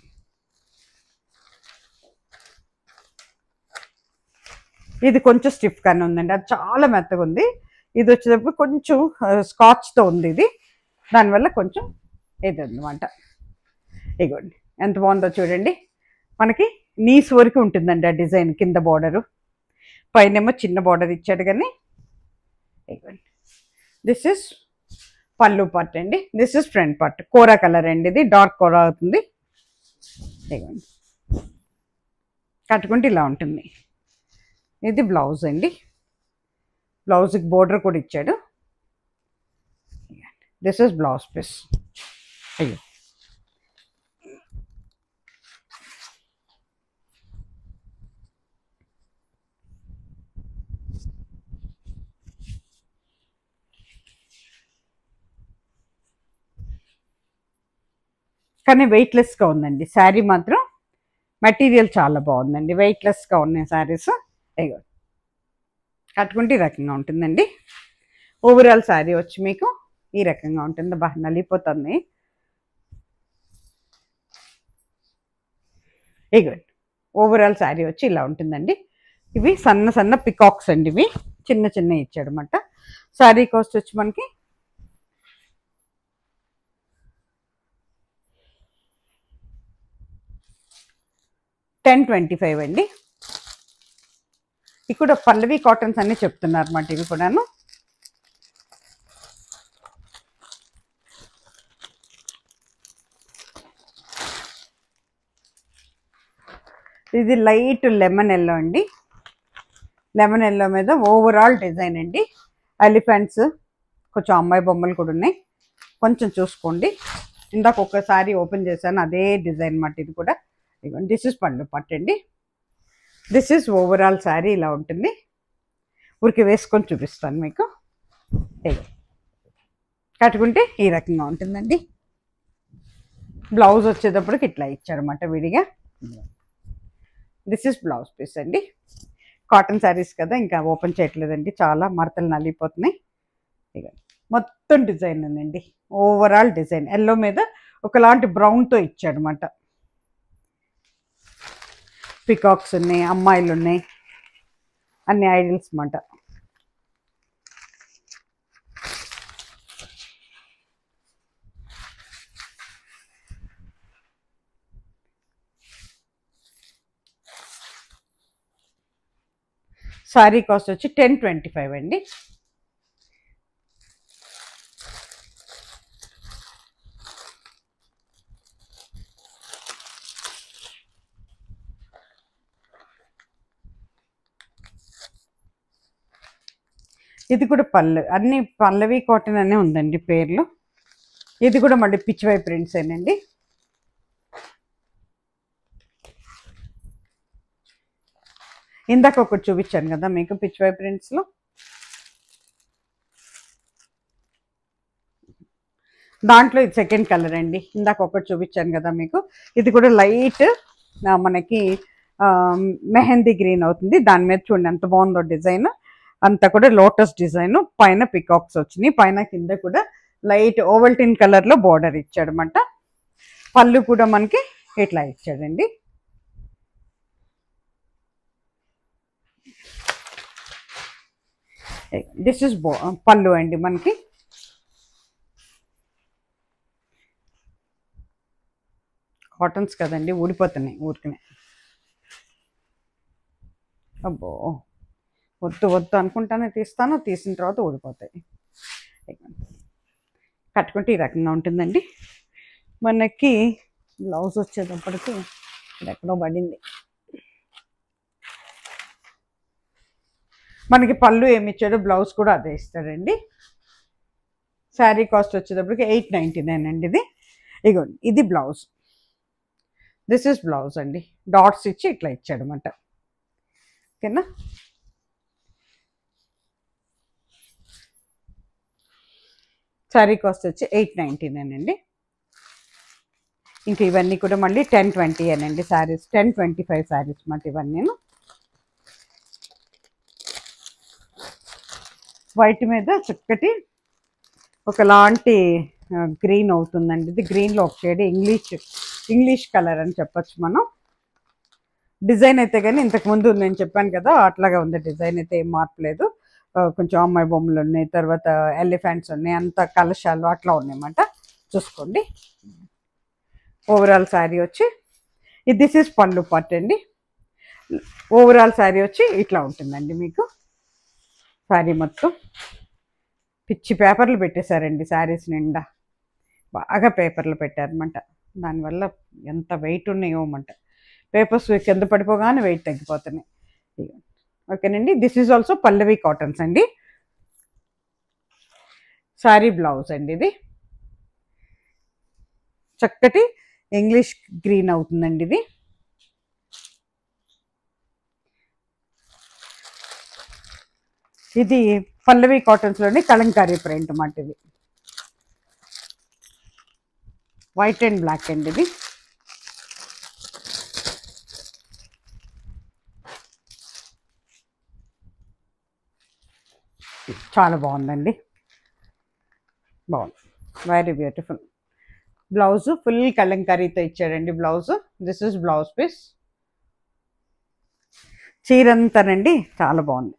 ఇది కొంచెం స్టిఫ్గానే ఉందండి అది చాలా మెత్తగా ఉంది ఇది వచ్చేటప్పుడు కొంచెం స్కాచ్తో ఉంది ఇది దానివల్ల కొంచెం ఇది అనమాట ఇగోండి ఎంత బాగుందో చూడండి మనకి నీస్ వరకు ఉంటుందండి ఆ డిజైన్ కింద బార్డరు పైనేమో చిన్న బార్డర్ ఇచ్చాడు కానీ ఇగోండి దిస్ ఇస్ పళ్ళు పార్ట్ అండి దిస్ ఇస్ ఫ్రంట్ పార్ట్ కోరా కలర్ అండి ఇది డార్క్ కోరా అవుతుంది ఇగోండి కట్టుకుంటే ఇలా ఉంటుంది ఇది బ్లౌజ్ అండి బ్లౌజ్కి బోర్డర్ కూడా ఇచ్చాడు దిస్ ఇస్ బ్లౌజ్ పీస్ అయ్యో కానీ వెయిట్లెస్గా ఉందండి శారీ మాత్రం మెటీరియల్ చాలా బాగుందండి వెయిట్లెస్గా ఉన్నాయి శారీస్ అయ్యో కట్టుకుంటే ఈ రకంగా ఉంటుందండి ఓవరాల్ శారీ వచ్చి మీకు ఈ రకంగా ఉంటుంది బాగా నలిపోతుంది ఇగోండి ఓవరాల్ శారీ వచ్చి ఇలా ఉంటుందండి ఇవి సన్న సన్న పికాక్స్ అండి ఇవి చిన్న చిన్న ఇచ్చాడు అనమాట శారీ కాస్ట్ వచ్చి మనకి టెన్ ట్వంటీ ఫైవ్ అండి ఇక్కడ పల్లవి కాటన్స్ అన్ని చెప్తున్నారు అన్నమాట ఇవి కూడాను ఇది లైట్ లెమన్ ఎల్లో అండి లెమన్ ఎల్లో మీద ఓవరాల్ డిజైన్ అండి ఎలిఫెంట్స్ కొంచెం అమ్మాయి బొమ్మలు కూడా ఉన్నాయి కొంచెం చూసుకోండి ఇందాక ఒక్కసారి ఓపెన్ చేశాను అదే డిజైన్ మాట ఇది కూడా ఇదిగోండి దిస్ ఇస్ పళ్ళు పట్టండి దిస్ ఇస్ ఓవరాల్ శారీ ఇలా ఉంటుంది ఊరికి వేసుకొని చూపిస్తాను మీకు ఇదిగో. కట్టుకుంటే ఈ రకంగా ఉంటుందండి బ్లౌజ్ వచ్చేటప్పటికి ఇట్లా ఇచ్చారన్నమాట విడిగా దిస్ ఇస్ బ్లౌజ్ పీస్ అండి కాటన్ శారీస్ కదా ఇంకా ఓపెన్ చేయట్లేదండి చాలా మడతలు నలిగిపోతున్నాయి ఇక మొత్తం డిజైన్ ఉందండి ఓవరాల్ డిజైన్ ఎల్లో మీద ఒకలాంటి బ్రౌన్తో ఇచ్చాడనమాట పికాక్స్ ఉన్నాయి అమ్మాయిలు ఉన్నాయి అన్ని ఐడల్స్ అన్నమాట సారీ కాస్ట్ వచ్చి టెన్ ట్వంటీ ఫైవ్ అండి ఇది కూడా పల్లె అన్ని పల్లవి కాటన్ అనే ఉందండి పేర్లు ఇది కూడా మళ్ళీ పిచ్చివై ప్రింట్స్ ఏనండి ఇందాక ఒకటి చూపించాను కదా మీకు పిచ్చివై ప్రింట్స్లో దాంట్లో ఇది సెకండ్ కలర్ అండి ఇందాక ఒకటి చూపించాను కదా మీకు ఇది కూడా లైట్ మనకి ఆ, మెహందీ గ్రీన్ అవుతుంది దాని మీద చూడండి ఎంత బాగుందో డిజైన్ అంతా కూడా లోటస్ డిజైన్ పైన పికాక్స్ వచ్చినాయి పైన కింద కూడా లైట్ ఓవల్టిన్ కలర్లో బార్డర్ ఇచ్చాడనమాట పళ్ళు కూడా మనకి ఇట్లా ఇచ్చాడండి దిస్ ఇస్ బో పళ్ళు అండి మనకి కాటన్స్ కదండి ఊడిపోతున్నాయి ఊరికనే అబ్బో వద్దు వద్దు అనుకుంటానే తీస్తాను తీసిన తర్వాత ఊడిపోతాయి కట్టుకుంటే ఈ రకంగా ఉంటుందండి మనకి బ్లౌజ్ వచ్చేటప్పటికి ఇది ఎక్కడో పడింది మనకి పళ్ళు ఏమి ఇచ్చాడో బ్లౌజ్ కూడా అదే ఇస్తాడండి శారీ కాస్ట్ వచ్చేటప్పటికి ఎయిట్ నైంటీ నైన్ అండి ఇది ఇగోండి ఇది బ్లౌజ్ దిస్ ఇస్ బ్లౌజ్ అండి డాట్స్ ఇచ్చి ఇట్లా ఇచ్చాడనమాట ఓకేనా శారీ కాస్ట్ వచ్చి ఎయిట్ నైంటీ నైన్ అండి ఇంకా ఇవన్నీ కూడా మళ్ళీ టెన్ ట్వంటీ అనండి saris ten twenty five saris మాట ఇవన్నీ వైట్ మీద చక్కటి ఒకలాంటి గ్రీన్ అవుతుందండి ఇది గ్రీన్లో ఒక షేడ్ ఇంగ్లీష్ ఇంగ్లీష్ కలర్ అని చెప్పొచ్చు మనం డిజైన్ అయితే కానీ ఇంతకుముందు నేను చెప్పాను కదా అట్లాగే ఉంది డిజైన్ అయితే ఏం మార్పలేదు ఆ, కొంచెం అమ్మాయి బొమ్మలు ఉన్నాయి తర్వాత ఎలిఫెంట్స్ ఉన్నాయి అంత కలశాలు అట్లా ఉన్నాయన్నమాట చూసుకోండి ఓవరాల్ శారీ వచ్చి ఇది దిస్ ఇస్ పళ్ళు పార్ట్ అండి ఓవరాల్ శారీ వచ్చి ఇట్లా ఉంటుందండి మీకు శారీ మొత్తం పిచ్చి పేపర్లు పెట్టేశారండి శారీస్ నిండా బాగా పేపర్లు పెట్టారన్నమాట దానివల్ల ఎంత వెయిట్ ఉన్నాయో అన్నమాట పేపర్స్ కింద పడిపోగానే వెయిట్ తగ్గిపోతున్నాయి ఇగో. ఓకేనండి this is also Pallavi cottons అండి శారీ బ్లౌజ్ అండి ఇది చక్కటి ఇంగ్లీష్ గ్రీన్ అవుతుందండి ఇది ఇది పల్లవి కాటన్స్ లోని కలంకారీ ప్రింట్ అన్నమాట ఇది వైట్ అండ్ బ్లాక్ అండి ఇది చాలా బాగుందండి బాగుంది వెరీ బ్యూటిఫుల్ బ్లౌజ్ ఫుల్ కలంకారీతో ఇచ్చాడండి blouse this is blouse piece చీరంతానండి చాలా బాగుంది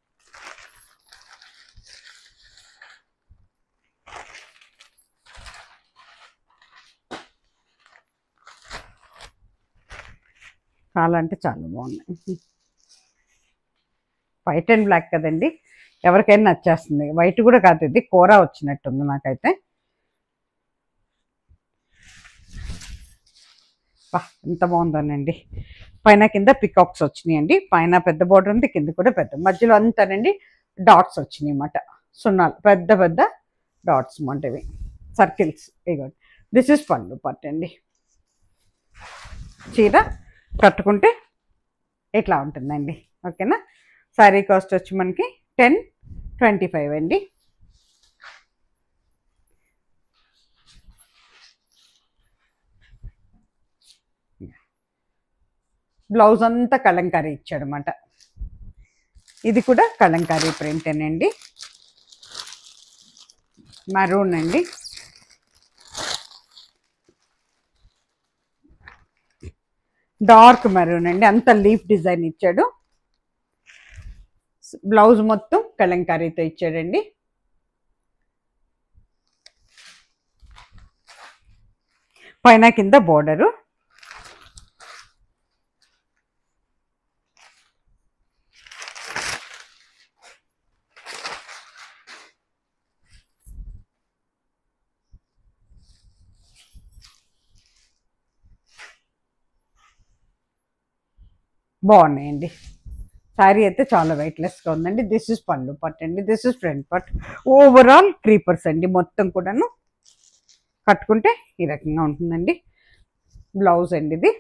చాలా అంటే చాలా బాగున్నాయి వైట్ అండ్ బ్లాక్ కదండి ఎవరికైనా నచ్చేస్తుంది వైట్ కూడా కాదు ఇది కూర వచ్చినట్టుంది నాకైతే వా ఎంత బాగుందోనండి పైన కింద పికాక్స్ వచ్చినాయండి పైన పెద్ద బోర్డర్ ఉంది కింద కూడా పెద్ద మధ్యలో అంతానండి డాట్స్ వచ్చినాయి అన్నమాట సున్నాలు పెద్ద పెద్ద డాట్స్ అన్నమాట సర్కిల్స్ ఇగోండి దిస్ ఇస్ పళ్ళు పట్టండి చీర కట్టుకుంటే ఇట్లా ఉంటుందండి ఓకేనా శారీ కాస్ట్ వచ్చి మనకి టెన్ ట్వంటీ ఫైవ్ అండి బ్లౌజ్ అంతా కలంకారీ ఇచ్చాడనమాట ఇది కూడా కలంకారీ ప్రింటేనండి మరూన్ అండి డార్క్ మెరూన్ అండి అంత లీఫ్ డిజైన్ ఇచ్చాడు బ్లౌజ్ మొత్తం కలంకారీతో ఇచ్చాడండి పైన కింద బోర్డరు బాగున్నాయండి శారీ అయితే చాలా వెయిట్లెస్గా ఉందండి దిస్ ఇస్ పళ్ళు పట్ అండి this is front part overall creepers అండి మొత్తం కూడాను కట్టుకుంటే ఈ రకంగా ఉంటుందండి బ్లౌజ్ అండి ఇది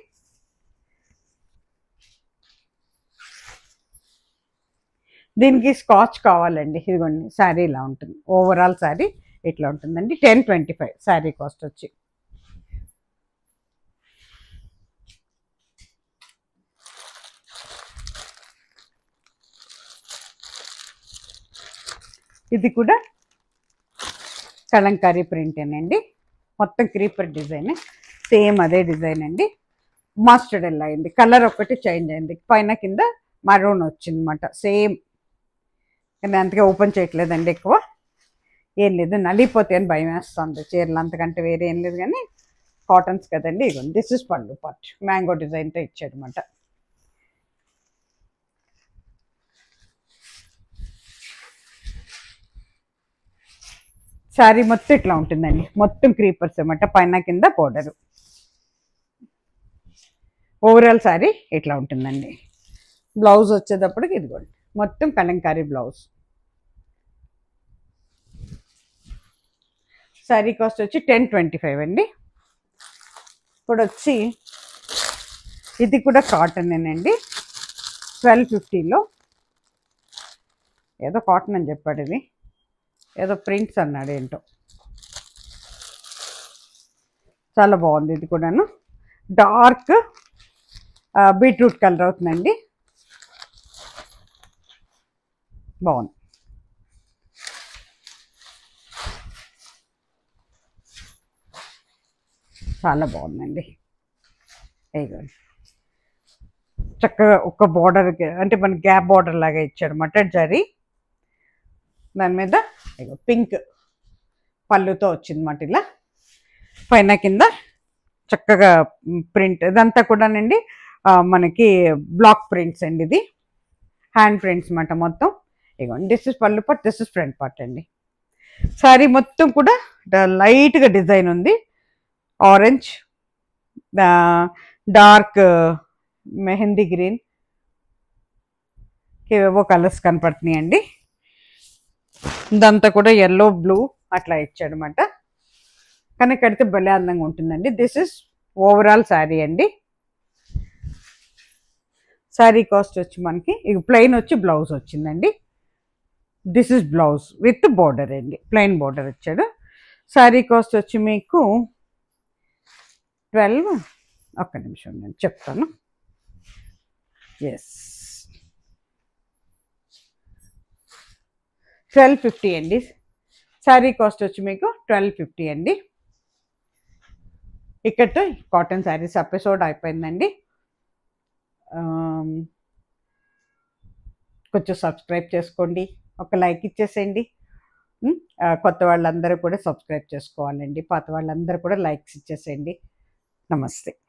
దీనికి స్కాచ్ కావాలండి ఇదిగోండి శారీ ఇలా ఉంటుంది ఓవరాల్ శారీ ఇట్లా ఉంటుందండి ten twenty five sari cost వచ్చి ఇది కూడా కలంకారీ ప్రింటేనండి మొత్తం క్రీపర్ డిజైన్ సేమ్ అదే డిజైన్ అండి మాస్టర్డ్ ఎలా అయింది కలర్ ఒకటి చేంజ్ అయింది పైన కింద మరూన్ వచ్చింది అనమాట సేమ్ కానీ అందుకే ఓపెన్ చేయట్లేదండి ఎక్కువ ఏం లేదు నలిగిపోతే అని భయం వేస్తుంది చీరలు అంతకంటే వేరే ఏం లేదు కానీ కాటన్స్ కదండి ఇగోండి దిస్ ఇస్ పళ్ళు పట్ మ్యాంగో డిజైన్తో ఇచ్చాడు అనమాట శారీ మొత్తం ఇట్లా ఉంటుందండి మొత్తం క్రీపర్స్ అనమాట పైన కింద బోర్డరు ఓవరాల్ శారీ ఇట్లా ఉంటుందండి బ్లౌజ్ వచ్చేటప్పటికి ఇదిగోండి మొత్తం కలంకారీ బ్లౌజ్ శారీ కాస్ట్ వచ్చి టెన్ ట్వంటీ ఫైవ్ అండి ఇప్పుడు వచ్చి ఇది కూడా కాటనేనండి ట్వెల్వ్ ఫిఫ్టీలో ఏదో కాటన్ అని చెప్పాడు ఇది ఏదో ప్రింట్స్ అన్నాడు ఏంటో చాలా బాగుంది ఇది కూడాను డార్క్ బీట్రూట్ కలర్ అవుతుందండి బాగుంది చాలా బాగుందండి ఇదిగోండి చక్కగా ఒక బార్డర్ అంటే మన గ్యాప్ బార్డర్ లాగా ఇచ్చాడు అనమాట జరీ దాని మీద ఇగో పింక్ పళ్ళుతో వచ్చిందన్నమాట ఇలా పైన కింద చక్కగా ప్రింట్ ఇదంతా కూడానండి ఆ, మనకి బ్లాక్ ప్రింట్స్ అండి ఇది హ్యాండ్ ప్రింట్స్ అన్నమాట మొత్తం ఇగోండి this is pallu part this is front part అండి సారీ మొత్తం కూడా లైట్గా డిజైన్ ఉంది ఆరెంజ్ డార్క్ మెహందీ గ్రీన్ ఏవేవో కలర్స్ కనపడుతున్నాయండి ఇదంతా కూడా ఎల్లో బ్లూ అట్లా ఇచ్చాడు అనమాట కానీ కడితే భలే అందంగా ఉంటుందండి దిస్ ఇస్ ఓవరాల్ శారీ అండి శారీ కాస్ట్ వచ్చి మనకి ఇక ప్లెయిన్ వచ్చి బ్లౌజ్ వచ్చిందండి this is blouse with border అండి ప్లెయిన్ బోర్డర్ ఇచ్చాడు శారీ కాస్ట్ వచ్చి మీకు ట్వెల్వ్ ఒక్క నిమిషం నేను చెప్తాను ఎస్ ట్వెల్వ్ ఫిఫ్టీ అండి శారీ కాస్ట్ వచ్చి మీకు ట్వెల్వ్ ఫిఫ్టీ అండి ఇక్కడతో కాటన్ శారీస్ ఎపిసోడ్ అయిపోయిందండి ఆమ్, కొంచెం సబ్స్క్రైబ్ చేసుకోండి ఒక లైక్ ఇచ్చేసేయండి ఉమ్, ఆ, కొత్త వాళ్ళందరూ కూడా సబ్స్క్రైబ్ చేసుకోవాలండి పాత వాళ్ళందరూ కూడా లైక్స్ ఇచ్చేసేయండి నమస్తే